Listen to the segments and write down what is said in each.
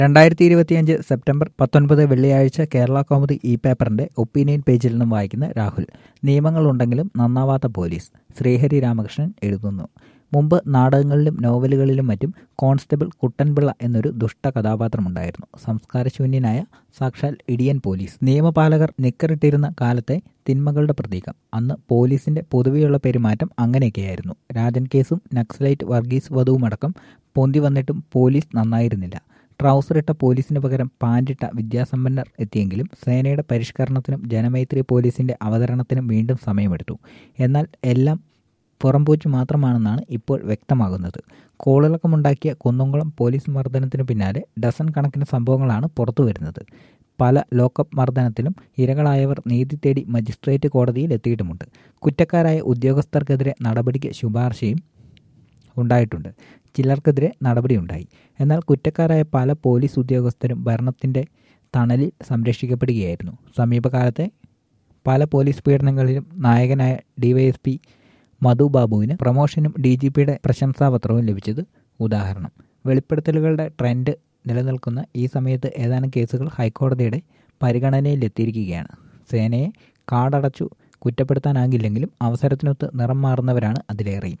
രണ്ടായിരത്തി ഇരുപത്തിയഞ്ച് സെപ്റ്റംബർ പത്തൊൻപത് വെള്ളിയാഴ്ച കേരള കൗമുദി ഇ പേപ്പറിന്റെ ഒപ്പീനിയൻ പേജിൽ നിന്നും വായിക്കുന്ന രാഹുൽ നിയമങ്ങളുണ്ടെങ്കിലും നന്നാവാത്ത പോലീസ് ശ്രീഹരി രാമകൃഷ്ണൻ എഴുതുന്നു മുമ്പ് നാടകങ്ങളിലും നോവലുകളിലും മറ്റും കോൺസ്റ്റബിൾ കുട്ടൻപിള്ള എന്നൊരു ദുഷ്ട കഥാപാത്രമുണ്ടായിരുന്നു സംസ്കാരശൂന്യനായ സാക്ഷാൽ ഇടിയൻ പോലീസ് നിയമപാലകർ നിക്കറിട്ടിരുന്ന കാലത്തെ തിന്മകളുടെ പ്രതീകം അന്ന് പോലീസിന്റെ പൊതുവെയുള്ള പെരുമാറ്റം അങ്ങനെയൊക്കെയായിരുന്നു രാജൻ കേസും നക്സലൈറ്റ് വർഗീസ് വധവുമടക്കം പൊന്തി വന്നിട്ടും പോലീസ് നന്നായിരുന്നില്ല ട്രൗസറിട്ട പോലീസിന് പകരം പാൻറിട്ട വിദ്യാസമ്പന്നർ എത്തിയെങ്കിലും സേനയുടെ പരിഷ്കരണത്തിനും ജനമൈത്രി പോലീസിന്റെ അവതരണത്തിനും വീണ്ടും സമയമെടുത്തു എന്നാൽ എല്ലാം പുറംപൂച്ച് മാത്രമാണെന്നാണ് ഇപ്പോൾ വ്യക്തമാകുന്നത് കോളിളക്കമുണ്ടാക്കിയ കുന്നംകുളം പോലീസ് മർദ്ദനത്തിനു പിന്നാലെ ഡസൻ കണക്കിന് സംഭവങ്ങളാണ് പുറത്തു വരുന്നത് പല ലോക്കപ്പ് മർദ്ദനത്തിലും ഇരകളായവർ നീതി തേടി മജിസ്ട്രേറ്റ് കോടതിയിൽ എത്തിയിട്ടുമുണ്ട് കുറ്റക്കാരായ ഉദ്യോഗസ്ഥർക്കെതിരെ നടപടിക്ക് ശുപാർശയും ഉണ്ടായിട്ടുണ്ട് ചിലർക്കെതിരെ നടപടിയുണ്ടായി എന്നാൽ കുറ്റക്കാരായ പല പോലീസ് ഉദ്യോഗസ്ഥരും ഭരണത്തിൻ്റെ തണലിൽ സംരക്ഷിക്കപ്പെടുകയായിരുന്നു സമീപകാലത്തെ പല പോലീസ് പീഡനങ്ങളിലും നായകനായ ഡിവൈഎസ്പി മധു ബാബുവിന് പ്രമോഷനും ഡി ജി പിയുടെ പ്രശംസാപത്രവും ലഭിച്ചത് ഉദാഹരണം വെളിപ്പെടുത്തലുകളുടെ ട്രെൻഡ് നിലനിൽക്കുന്ന ഈ സമയത്ത് ഏതാനും കേസുകൾ ഹൈക്കോടതിയുടെ പരിഗണനയിലെത്തിയിരിക്കുകയാണ് സേനയെ കാടടച്ചു കുറ്റപ്പെടുത്താനാകില്ലെങ്കിലും അവസരത്തിനൊത്ത് നിറം മാറുന്നവരാണ് അതിലേറെയും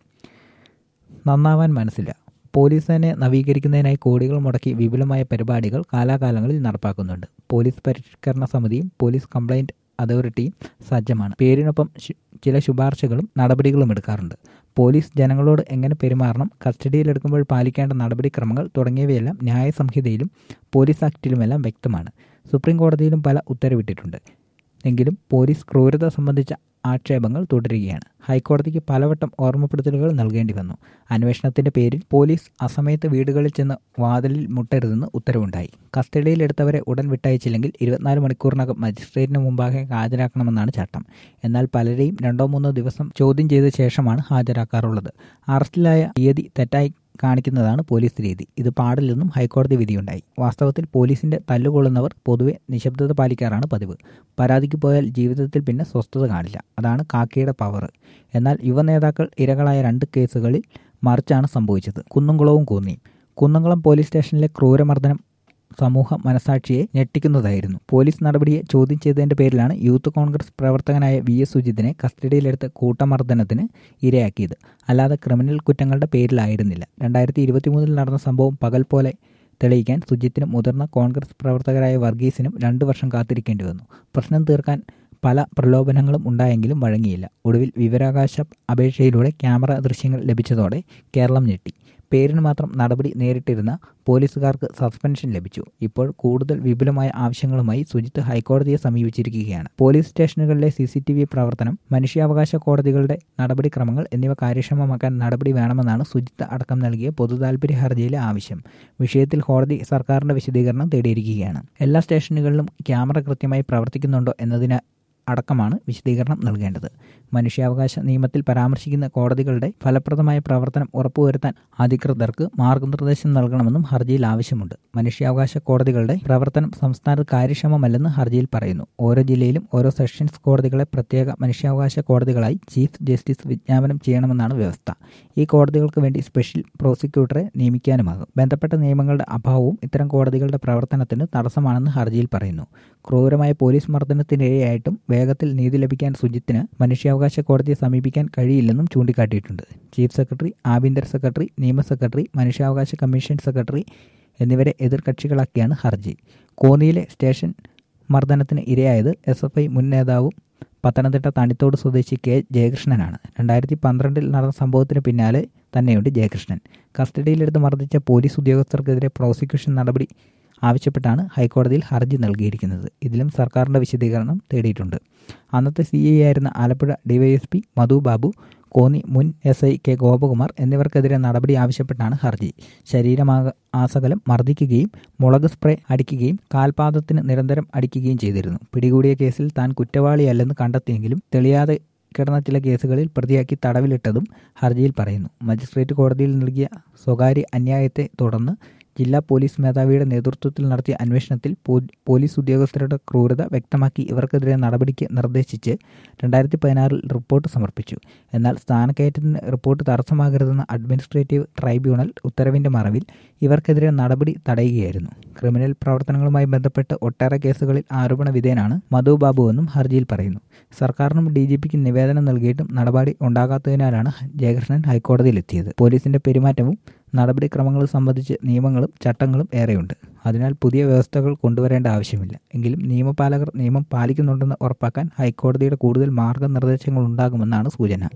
നന്നാവാൻ മനസ്സില്ല പോലീസ് സേനയെ നവീകരിക്കുന്നതിനായി കോടികൾ മുടക്കി വിപുലമായ പരിപാടികൾ കാലാകാലങ്ങളിൽ നടപ്പാക്കുന്നുണ്ട് പോലീസ് പരിഷ്കരണ സമിതിയും പോലീസ് കംപ്ലൈൻറ്റ് അതോറിറ്റിയും സജ്ജമാണ് പേരിനൊപ്പം ചില ശുപാർശകളും നടപടികളും എടുക്കാറുണ്ട് പോലീസ് ജനങ്ങളോട് എങ്ങനെ പെരുമാറണം കസ്റ്റഡിയിലെടുക്കുമ്പോൾ പാലിക്കേണ്ട നടപടിക്രമങ്ങൾ തുടങ്ങിയവയെല്ലാം ന്യായ സംഹിതയിലും പോലീസ് ആക്ടിലുമെല്ലാം വ്യക്തമാണ് സുപ്രീം കോടതിയിലും പല ഉത്തരവിട്ടിട്ടുണ്ട് എങ്കിലും പോലീസ് ക്രൂരത സംബന്ധിച്ച ആക്ഷേപങ്ങൾ തുടരുകയാണ് ഹൈക്കോടതിക്ക് പലവട്ടം ഓർമ്മപ്പെടുത്തലുകൾ നൽകേണ്ടി വന്നു അന്വേഷണത്തിന്റെ പേരിൽ പോലീസ് അസമയത്ത് വീടുകളിൽ ചെന്ന് വാതിലിൽ മുട്ടരുതെന്ന് ഉത്തരവുണ്ടായി കസ്റ്റഡിയിലെടുത്തവരെ ഉടൻ വിട്ടയച്ചില്ലെങ്കിൽ ഇരുപത്തിനാല് മണിക്കൂറിനകം മജിസ്ട്രേറ്റിന് മുമ്പാകെ ഹാജരാക്കണമെന്നാണ് ചട്ടം എന്നാൽ പലരെയും രണ്ടോ മൂന്നോ ദിവസം ചോദ്യം ചെയ്ത ശേഷമാണ് ഹാജരാക്കാറുള്ളത് അറസ്റ്റിലായ തീയതി തെറ്റായി കാണിക്കുന്നതാണ് പോലീസ് രീതി ഇത് പാടില്ലെന്നും ഹൈക്കോടതി വിധിയുണ്ടായി വാസ്തവത്തിൽ പോലീസിന്റെ തല്ലുകൊള്ളുന്നവർ പൊതുവെ നിശബ്ദത പാലിക്കാറാണ് പതിവ് പരാതിക്ക് പോയാൽ ജീവിതത്തിൽ പിന്നെ സ്വസ്ഥത കാണില്ല അതാണ് കാക്കയുടെ പവർ എന്നാൽ യുവ നേതാക്കൾ ഇരകളായ രണ്ട് കേസുകളിൽ മറിച്ചാണ് സംഭവിച്ചത് കുന്നംകുളവും കൂന്നിയും കുന്നംകുളം പോലീസ് സ്റ്റേഷനിലെ ക്രൂരമർദ്ദനം സമൂഹ മനസാക്ഷിയെ ഞെട്ടിക്കുന്നതായിരുന്നു പോലീസ് നടപടിയെ ചോദ്യം ചെയ്തതിന്റെ പേരിലാണ് യൂത്ത് കോൺഗ്രസ് പ്രവർത്തകനായ വി എസ് സുജിത്തിനെ കസ്റ്റഡിയിലെടുത്ത് കൂട്ടമർദ്ദനത്തിന് ഇരയാക്കിയത് അല്ലാതെ ക്രിമിനൽ കുറ്റങ്ങളുടെ പേരിലായിരുന്നില്ല രണ്ടായിരത്തി ഇരുപത്തിമൂന്നിൽ നടന്ന സംഭവം പകൽ പോലെ തെളിയിക്കാൻ സുജിത്തിനും മുതിർന്ന കോൺഗ്രസ് പ്രവർത്തകരായ വർഗീസിനും രണ്ടു വർഷം കാത്തിരിക്കേണ്ടി വന്നു പ്രശ്നം തീർക്കാൻ പല പ്രലോഭനങ്ങളും ഉണ്ടായെങ്കിലും വഴങ്ങിയില്ല ഒടുവിൽ വിവരാവകാശ അപേക്ഷയിലൂടെ ക്യാമറ ദൃശ്യങ്ങൾ ലഭിച്ചതോടെ കേരളം ഞെട്ടി പേരിന് മാത്രം നടപടി നേരിട്ടിരുന്ന പോലീസുകാർക്ക് സസ്പെൻഷൻ ലഭിച്ചു ഇപ്പോൾ കൂടുതൽ വിപുലമായ ആവശ്യങ്ങളുമായി സുജിത്ത് ഹൈക്കോടതിയെ സമീപിച്ചിരിക്കുകയാണ് പോലീസ് സ്റ്റേഷനുകളിലെ സി സി ടി വി പ്രവർത്തനം മനുഷ്യാവകാശ കോടതികളുടെ നടപടിക്രമങ്ങൾ എന്നിവ കാര്യക്ഷമമാക്കാൻ നടപടി വേണമെന്നാണ് സുജിത്ത് അടക്കം നൽകിയ പൊതുതാൽപര്യ ഹർജിയിലെ ആവശ്യം വിഷയത്തിൽ കോടതി സർക്കാരിന്റെ വിശദീകരണം തേടിയിരിക്കുകയാണ് എല്ലാ സ്റ്റേഷനുകളിലും ക്യാമറ കൃത്യമായി പ്രവർത്തിക്കുന്നുണ്ടോ എന്നതിന് അടക്കമാണ് വിശദീകരണം നൽകേണ്ടത് മനുഷ്യാവകാശ നിയമത്തിൽ പരാമർശിക്കുന്ന കോടതികളുടെ ഫലപ്രദമായ പ്രവർത്തനം ഉറപ്പുവരുത്താൻ അധികൃതർക്ക് മാർഗനിർദ്ദേശം നൽകണമെന്നും ഹർജിയിൽ ആവശ്യമുണ്ട് മനുഷ്യാവകാശ കോടതികളുടെ പ്രവർത്തനം സംസ്ഥാനത്ത് കാര്യക്ഷമമല്ലെന്ന് ഹർജിയിൽ പറയുന്നു ഓരോ ജില്ലയിലും ഓരോ സെഷൻസ് കോടതികളെ പ്രത്യേക മനുഷ്യാവകാശ കോടതികളായി ചീഫ് ജസ്റ്റിസ് വിജ്ഞാപനം ചെയ്യണമെന്നാണ് വ്യവസ്ഥ ഈ കോടതികൾക്ക് വേണ്ടി സ്പെഷ്യൽ പ്രോസിക്യൂട്ടറെ നിയമിക്കാനുമാകും ബന്ധപ്പെട്ട നിയമങ്ങളുടെ അഭാവവും ഇത്തരം കോടതികളുടെ പ്രവർത്തനത്തിന് തടസ്സമാണെന്ന് ഹർജിയിൽ പറയുന്നു ക്രൂരമായ പോലീസ് മർദ്ദനത്തിനിരയായിട്ടും വേഗത്തിൽ നീതി ലഭിക്കാൻ സുജിത്തിന് മനുഷ്യാവകാശ കോടതിയെ സമീപിക്കാൻ കഴിയില്ലെന്നും ചൂണ്ടിക്കാട്ടിയിട്ടുണ്ട് ചീഫ് സെക്രട്ടറി ആഭ്യന്തര സെക്രട്ടറി നിയമ സെക്രട്ടറി മനുഷ്യാവകാശ കമ്മീഷൻ സെക്രട്ടറി എന്നിവരെ എതിർകക്ഷികളാക്കിയാണ് ഹർജി കോന്നിയിലെ സ്റ്റേഷൻ മർദ്ദനത്തിന് ഇരയായത് എസ് എഫ് ഐ മുൻ നേതാവും പത്തനംതിട്ട തണിത്തോട് സ്വദേശി കെ ജയകൃഷ്ണനാണ് രണ്ടായിരത്തി പന്ത്രണ്ടിൽ നടന്ന സംഭവത്തിന് പിന്നാലെ തന്നെയുണ്ട് ജയകൃഷ്ണൻ കസ്റ്റഡിയിലെടുത്ത് മർദ്ദിച്ച പോലീസ് ഉദ്യോഗസ്ഥർക്കെതിരെ പ്രോസിക്യൂഷൻ നടപടി ആവശ്യപ്പെട്ടാണ് ഹൈക്കോടതിയിൽ ഹർജി നൽകിയിരിക്കുന്നത് ഇതിലും സർക്കാരിൻ്റെ വിശദീകരണം തേടിയിട്ടുണ്ട് അന്നത്തെ സി ഐ ആയിരുന്ന ആലപ്പുഴ ഡിവൈഎസ്പി മധു ബാബു കോന്നി മുൻ എസ് ഐ കെ ഗോപകുമാർ എന്നിവർക്കെതിരെ നടപടി ആവശ്യപ്പെട്ടാണ് ഹർജി ശരീരമാക ആസകലം മർദ്ദിക്കുകയും മുളക് സ്പ്രേ അടിക്കുകയും കാൽപാദത്തിന് നിരന്തരം അടിക്കുകയും ചെയ്തിരുന്നു പിടികൂടിയ കേസിൽ താൻ കുറ്റവാളിയല്ലെന്ന് കണ്ടെത്തിയെങ്കിലും തെളിയാതെ കിടന്ന ചില കേസുകളിൽ പ്രതിയാക്കി തടവിലിട്ടതും ഹർജിയിൽ പറയുന്നു മജിസ്ട്രേറ്റ് കോടതിയിൽ നൽകിയ സ്വകാര്യ അന്യായത്തെ തുടർന്ന് ജില്ലാ പോലീസ് മേധാവിയുടെ നേതൃത്വത്തിൽ നടത്തിയ അന്വേഷണത്തിൽ പോലീസ് ഉദ്യോഗസ്ഥരുടെ ക്രൂരത വ്യക്തമാക്കി ഇവർക്കെതിരെ നടപടിക്ക് നിർദ്ദേശിച്ച് രണ്ടായിരത്തി പതിനാറിൽ റിപ്പോർട്ട് സമർപ്പിച്ചു എന്നാൽ സ്ഥാനക്കയറ്റത്തിന് റിപ്പോർട്ട് തടസ്സമാകരുതെന്ന അഡ്മിനിസ്ട്രേറ്റീവ് ട്രൈബ്യൂണൽ ഉത്തരവിന്റെ മറവിൽ ഇവർക്കെതിരെ നടപടി തടയുകയായിരുന്നു ക്രിമിനൽ പ്രവർത്തനങ്ങളുമായി ബന്ധപ്പെട്ട് ഒട്ടേറെ കേസുകളിൽ ആരോപണ വിധേയനാണ് മധു ബാബുവെന്നും ഹർജിയിൽ പറയുന്നു സർക്കാരിനും ഡി ജി പിക്കും നിവേദനം നൽകിയിട്ടും നടപടി ഉണ്ടാകാത്തതിനാലാണ് ജയകൃഷ്ണൻ ഹൈക്കോടതിയിലെത്തിയത് പോലീസിന്റെ പെരുമാറ്റവും നടപടിക്രമങ്ങളും സംബന്ധിച്ച് നിയമങ്ങളും ചട്ടങ്ങളും ഏറെയുണ്ട് അതിനാൽ പുതിയ വ്യവസ്ഥകൾ കൊണ്ടുവരേണ്ട ആവശ്യമില്ല എങ്കിലും നിയമപാലകർ നിയമം പാലിക്കുന്നുണ്ടെന്ന് ഉറപ്പാക്കാൻ ഹൈക്കോടതിയുടെ കൂടുതൽ മാർഗനിർദ്ദേശങ്ങൾ ഉണ്ടാകുമെന്നാണ് സൂചന